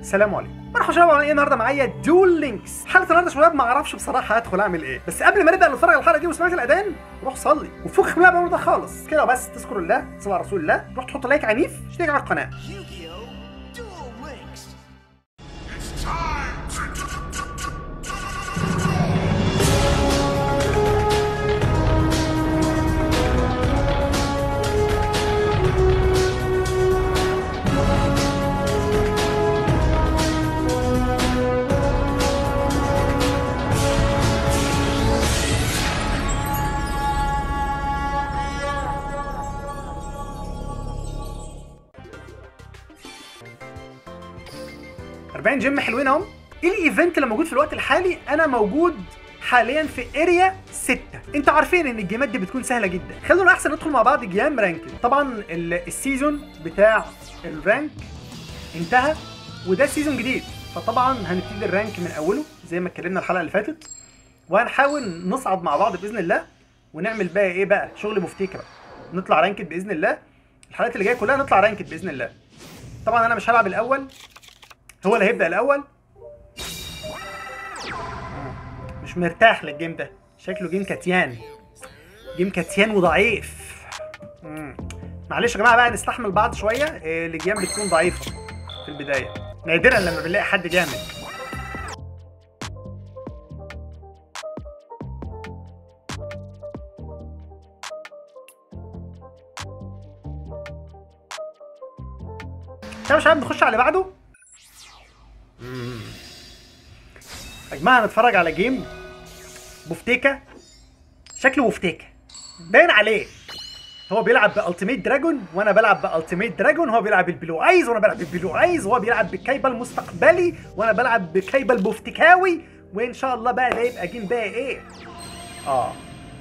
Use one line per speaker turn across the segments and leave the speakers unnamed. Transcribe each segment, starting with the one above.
السلام عليكم مرحبا شباب على ايه النهارده معايا دول لينكس حلقه النهارده يا شباب ما اعرفش بصراحه هدخل اعمل ايه بس قبل ما نبدا نتفرج على الحلقه دي وسمعت الاذان روح صلي وفك من اللعبه ده خالص كده بس تذكر الله تصلي على رسول الله روح تحط لايك عنيف اشترك على القناه
Yu-Gi-Oh! Duel Links.
ال 40 جيم حلوين اهم ايه الايفنت اللي موجود في الوقت الحالي انا موجود حاليا في اريا 6 انتوا عارفين ان الجيمات دي بتكون سهله جدا خلونا احسن ندخل مع بعض جيم رانكينج طبعا ال- السيزون بتاع الرانك انتهى وده سيزون جديد فطبعا هنبتدي الرانك من اوله زي ما اتكلمنا الحلقه اللي فاتت وهنحاول نصعد مع بعض باذن الله ونعمل بقى ايه بقى شغل مفتكر بقى نطلع رانكد باذن الله الحلقات اللي جايه كلها نطلع رانكد باذن الله طبعا انا مش هلعب الاول هو اللي هيبدا الاول مش مرتاح للجيم ده شكله جيم كتيان جيم كتيان وضعيف مم. معلش يا جماعه بقى نستحمل بعض شويه إيه، الجيم بتكون ضعيفه في البدايه نادرا لما بنلاقي حد جامد طب يا شباب نخش على اللي بعده يا جماعه هنتفرج على جيم بوفتيكا شكله بوفتيكا باين عليه هو بيلعب بالتيميت دراجون وانا بلعب بالتيميت دراجون هو بيلعب بالبلو ايز وانا بلعب بالبلو ايز وهو بيلعب بالكايبه المستقبلي وانا بلعب بكايبه البوفتيكاوي وان شاء الله بقى ده يبقى جيم بقى ايه اه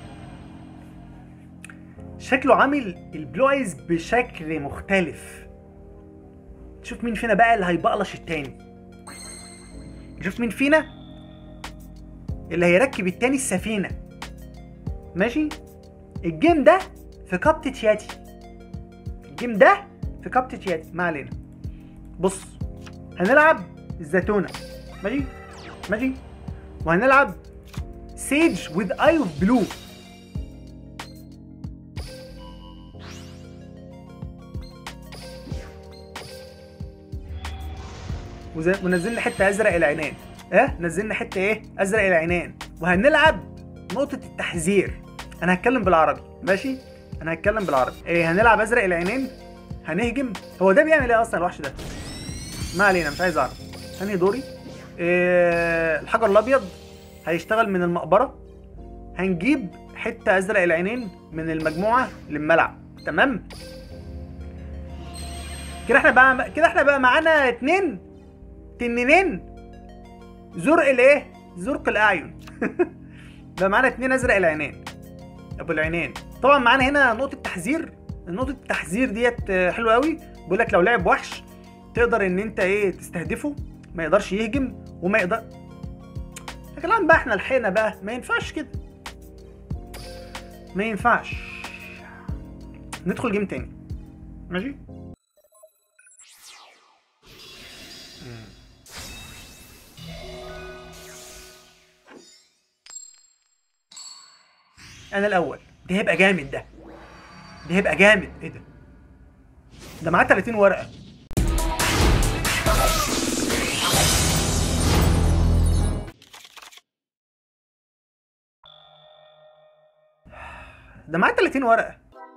شكله عامل البلو ايز بشكل مختلف شوف مين فينا بقى اللي هيبقلش التاني شوف مين فينا اللي هيركب التاني السفينة ماشي الجيم ده في كابتة ياتي الجيم ده في كابتة ياتي ما علينا بص هنلعب الزيتونة ماشي ماشي وهنلعب سيج with اي اوف بلو وزي- ونزلنا حته ازرق العينين اه نزلنا حته ايه ازرق العينين وهنلعب نقطه التحذير انا هتكلم بالعربي ماشي انا هتكلم بالعربي ايه هنلعب ازرق العينين هنهجم هو ده بيعمل ايه اصلا الوحش ده ما علينا مش عايز اعرف ثاني دوري إيه الحجر الابيض هيشتغل من المقبره هنجيب حته ازرق العينين من المجموعه للملعب تمام كده احنا بقى كده احنا بقى معانا اتنين تنينين زرق الايه زرق الاعين بقى معانا اتنين ازرق العينين ابو العينين طبعا معانا هنا نقطه تحذير نقطه التحذير ديت آه، حلوه قوي بيقول لك لو لعب وحش تقدر ان انت ايه تستهدفه ما يقدرش يهجم وما يقدر يا كلام بقى احنا لحقنا بقى ما ينفعش كده ما ينفعش ندخل جيم تاني ماشي انا الاول ده هيبقى جامد ده ده هيبقى جامد ايه ده ده معاه 30 ورقه ده معاه 30 ورقه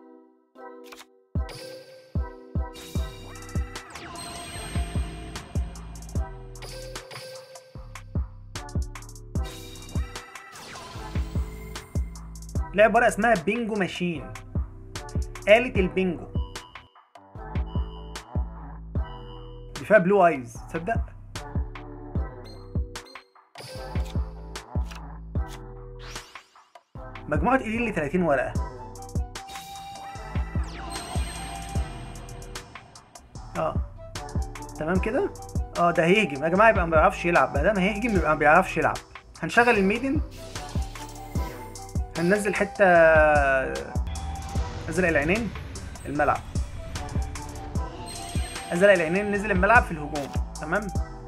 لعب ورقه اسمها بينجو ماشين آلة البينجو دي فيها بلو ايز تصدق مجموعة ايدين اللي 30 ورقة اه تمام كده اه ده هيهجم يا جماعة يبقى ما بيعرفش يلعب ما دام هيهجم يبقى ما بيعرفش يلعب هنشغل الميدن هننزل حتة ازرق العينين الملعب ازرق العينين نزل الملعب في الهجوم تمام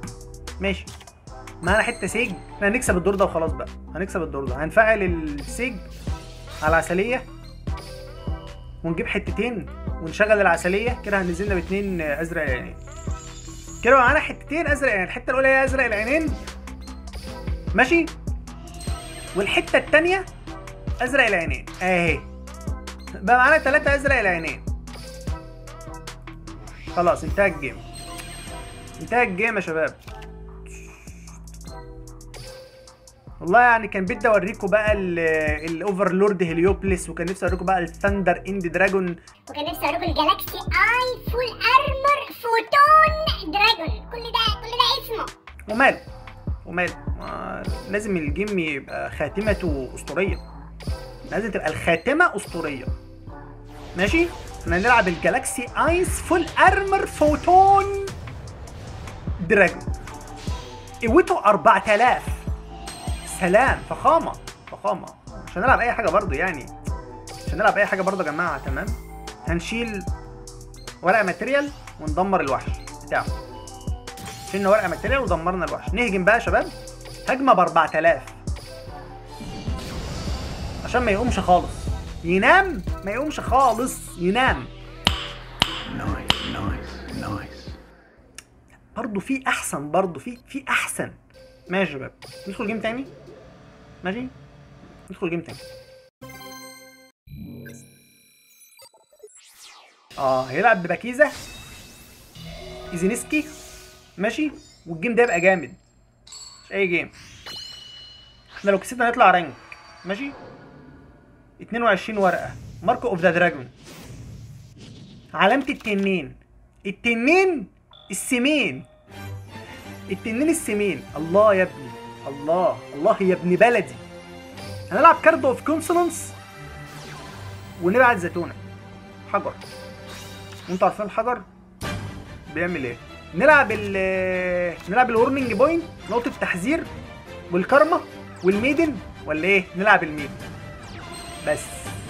ماشي معانا حته سيج احنا هنكسب الدور ده وخلاص بقى هنكسب الدور ده هنفعل السيج على العسليه ونجيب حتتين ونشغل العسليه كده هنزلنا باتنين ازرق العينين كده معانا حتتين ازرق العينين الحته الاولى هي ازرق العينين ماشي والحته التانيه ازرق العينين اهي بقى معانا ثلاثة ازرق العينين خلاص انتهى الجيم انتهى الجيم يا شباب والله يعني كان بدي اوريكم بقى الاوفرلورد هيليوبلس وكان نفسي اوريكم بقى الثاندر اند دراجون
وكان نفسي اوريكم الجالاكسي اي فول ارمر فوتون دراجون كل ده كل ده اسمه
وماله وماله ما لازم الجيم يبقى خاتمته اسطوريه لازم تبقى الخاتمه اسطوريه ماشي احنا هنلعب الجالاكسي ايس فول ارمر فوتون دراجون قوته 4000 سلام فخامه فخامه مش هنلعب اي حاجه برضو يعني مش هنلعب اي حاجه برضو يا جماعه تمام هنشيل ورقه ماتيريال وندمر الوحش بتاعه شلنا ورقه ماتيريال ودمرنا الوحش نهجم بقى يا شباب هجمه ب 4000 عشان ما يقومش خالص ينام ما يقومش خالص ينام
Nice, nice, nice.
برضه في احسن برضه في في احسن ماشي يا شباب ندخل جيم تاني ماشي ندخل جيم تاني اه هيلعب بباكيزا ايزينسكي ماشي والجيم ده يبقى جامد مش اي جيم احنا لو كسبنا نطلع رانك ماشي 22 ورقه مارك اوف ذا دراجون علامة التنين التنين السمين التنين السمين الله يا ابني الله الله يا ابن بلدي هنلعب كارد اوف كونسونانس ونبعت زيتونه حجر وانتوا عارفين الحجر بيعمل ايه نلعب ال نلعب الورنينج بوينت نقطة تحذير والكارما والميدن ولا ايه نلعب الميدن بس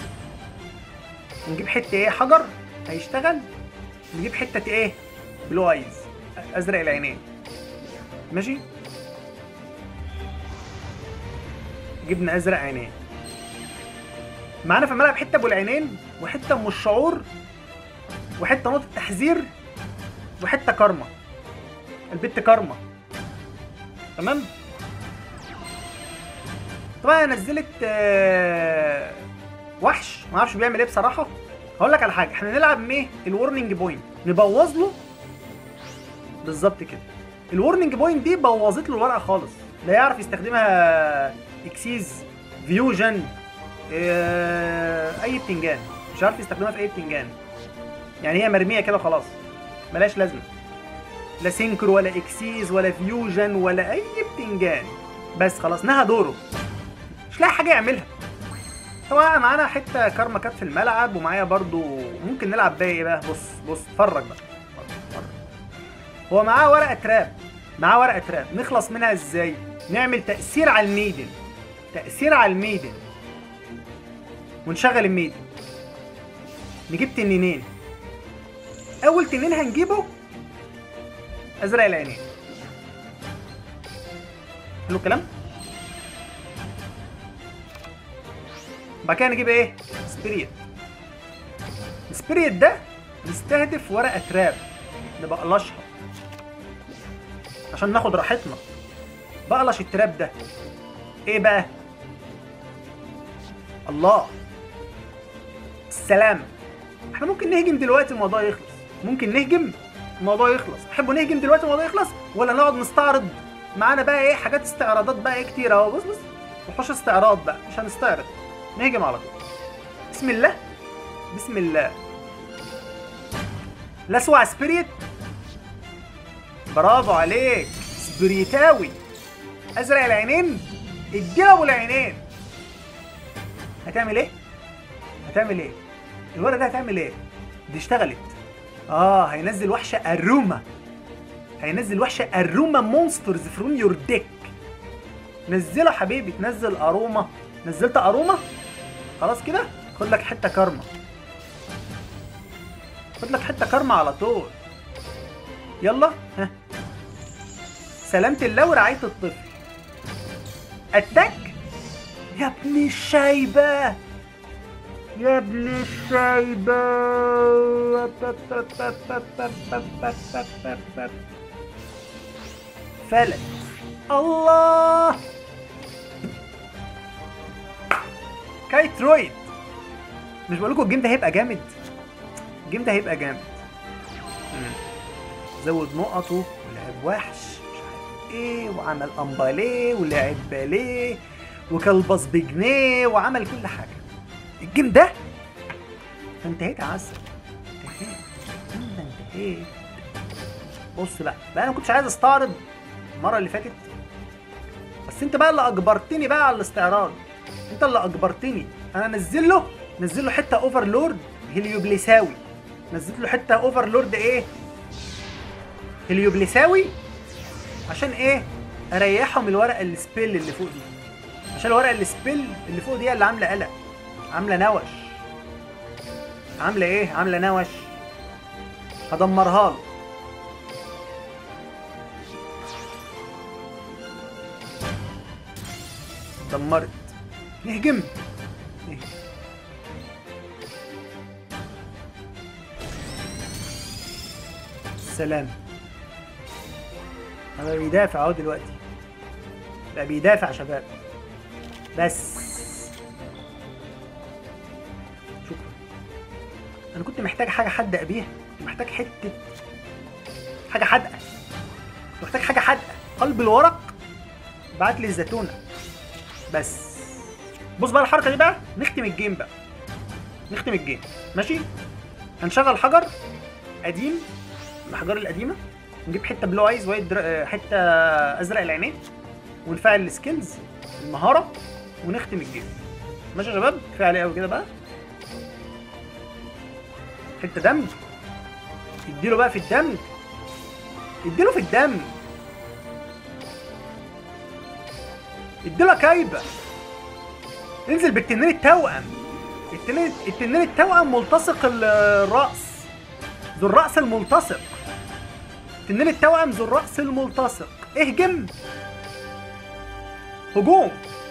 نجيب حتة ايه حجر هيشتغل نجيب حتة ايه بلو ايز ازرق العينين ماشي جبنا ازرق عينين معانا في الملعب حته ابو العينين وحته ام الشعور وحته نقطه تحذير وحته كارما البت كارما تمام طبعا أنا نزلت آه، وحش ما اعرفش بيعمل ايه بصراحه هقول لك على حاجه احنا نلعب ايه الورنينج بوينت نبوظ له بالظبط كده الورنينج بوينت دي بوظت له الورقه خالص لا يعرف يستخدمها اكسيز فيوجن اه اي بتنجان مش عارف يستخدمها في اي بتنجان يعني هي مرميه كده خلاص ملهاش لازمه لا سينكرو ولا اكسيز ولا فيوجن ولا اي بتنجان بس خلاص نهى دوره مش لاقي حاجه يعملها طبعا معانا حته كارما كات في الملعب ومعايا برضو ممكن نلعب بيها ايه بقى بص بص اتفرج بقى اتفرج. هو معاه ورقه تراب معاه ورقه تراب نخلص منها ازاي نعمل تاثير على الميدن تاثير على الميدن ونشغل الميدن نجيب تنينين اول تنين هنجيبه ازرق العينين حلو الكلام بعد كده نجيب ايه سبيريت السبيريت ده نستهدف ورقه تراب نبقلشها عشان ناخد راحتنا بقلش التراب ده ايه بقى الله السلام احنا ممكن نهجم دلوقتي الموضوع يخلص ممكن نهجم الموضوع يخلص تحبوا نهجم دلوقتي الموضوع يخلص ولا نقعد نستعرض معانا بقى ايه حاجات استعراضات بقى ايه كتير اهو بص بص وحوش استعراض بقى مش هنستعرض نهجم على طول بسم الله بسم الله لسوع سبيريت برافو عليك سبريتاوي ازرق العينين اديله ابو العينين هتعمل ايه هتعمل ايه الورقه ده هتعمل ايه دي اشتغلت اه هينزل وحشه اروما هينزل وحشه اروما مونسترز فروم يور ديك نزله حبيبي تنزل اروما نزلت اروما خلاص كده خد لك حته كارما خد لك حته كارما على طول يلا ها سلامة الله ورعاية الطفل اتاك يا ابن الشايبة يا ابن الشايبة فلت الله كايترويد مش بقول لكم الجيم ده هيبقى جامد الجيم ده هيبقى جامد مم. زود نقطه ولعب وحش مش عارف ايه وعمل امباليه ولعب باليه وكلبص بجنيه وعمل كل حاجه الجيم ده انتهيت يا عسل انتهيت انت انتهيت بص بقى بقى انا ما كنتش عايز استعرض المره اللي فاتت بس انت بقى اللي اجبرتني بقى على الاستعراض انت اللي اجبرتني انا نزل له نزل له حته اوفرلورد هليوبليساوي نزلت له حته اوفرلورد ايه هليوبليساوي عشان ايه اريحه من الورقه السبيل اللي فوق دي عشان الورقه السبيل اللي فوق دي اللي عامله قلق عامله نوش عامله ايه عامله نوش هدمرها له دمرت نهجم نهجم سلام هذا بيدافع اهو دلوقتي بقى بيدافع يا شباب بس شكرا انا كنت محتاج حاجه حادقه بيها كنت محتاج حته حاجه حادقه كنت محتاج حاجه حادقه قلب الورق بعت لي الزيتونه بس بص بقى الحركه دي بقى نختم الجيم بقى نختم الجيم ماشي هنشغل حجر قديم الاحجار القديمه نجيب حته بلو ايز وايت در... آه، حته ازرق العينين ونفعل السكيلز المهاره ونختم الجيم ماشي يا شباب كفايه عليه قوي كده بقى حته دمج اديله بقى في الدمج اديله في الدم اديله كايبه انزل بالتنين التوأم التنين التنين التوأم ملتصق ال- الرأس ذو الرأس الملتصق تنين التوأم ذو الرأس الملتصق اهجم هجوم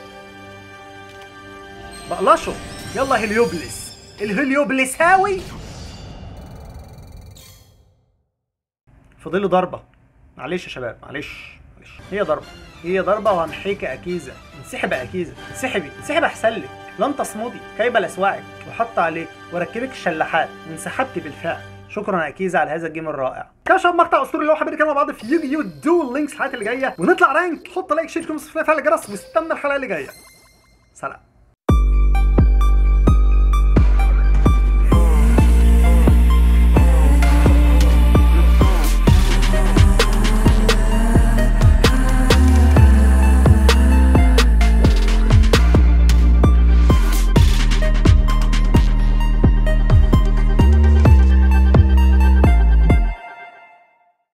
بقلشه يلا هليوبلس الهليوبلساوي فاضله ضربة معلش يا شباب معلش معلش هي ضربة هي ضربة وهمحيك أكيزة انسحب يا أكيزة انسحبي انسحب أحسن لك لن تصمدي كيب لأسواعك وحط عليك وركبك الشلاحات وانسحبت بالفعل شكرا يا أكيزة على هذا الجيم الرائع كده يا شباب مقطع اسطوري لو حابين نتكلم مع بعض في يوجي يو دول لينكس الحلقات اللي جايه ونطلع رانك حط لايك شير كومنت فعل الجرس واستنى الحلقه اللي جايه سلام